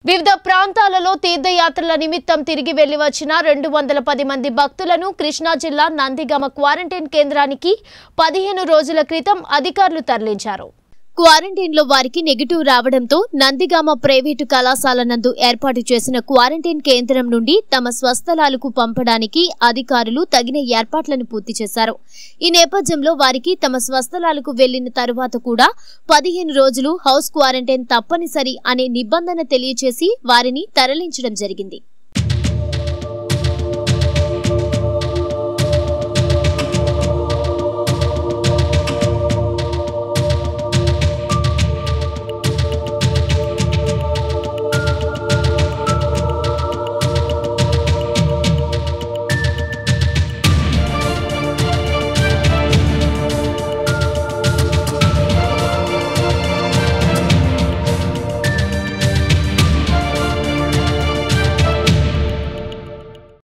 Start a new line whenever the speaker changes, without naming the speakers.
వివిధ ప్రాంతాలలో తీర్థయాత్రల నిమిత్తం తిరిగి వెళ్లి వచ్చిన రెండు వందల పది మంది భక్తులను కృష్ణా జిల్లా నందిగామ క్వారంటైన్ కేంద్రానికి పదిహేను రోజుల క్రితం అధికారులు తరలించారు క్వారంటైన్లో వారికి నెగిటివ్ రావడంతో నందిగామ ప్రైవేటు కళాశాల నందు ఏర్పాటు చేసిన క్వారంటైన్ కేంద్రం నుండి తమ స్వస్థలాలకు పంపడానికి అధికారులు తగిన ఏర్పాట్లను పూర్తి చేశారు ఈ నేపథ్యంలో వారికి తమ స్వస్థలాలకు వెళ్లిన తరువాత కూడా పదిహేను రోజులు హౌస్ క్వారంటైన్ తప్పనిసరి అనే నిబంధన తెలియచేసి వారిని తరలించడం జరిగింది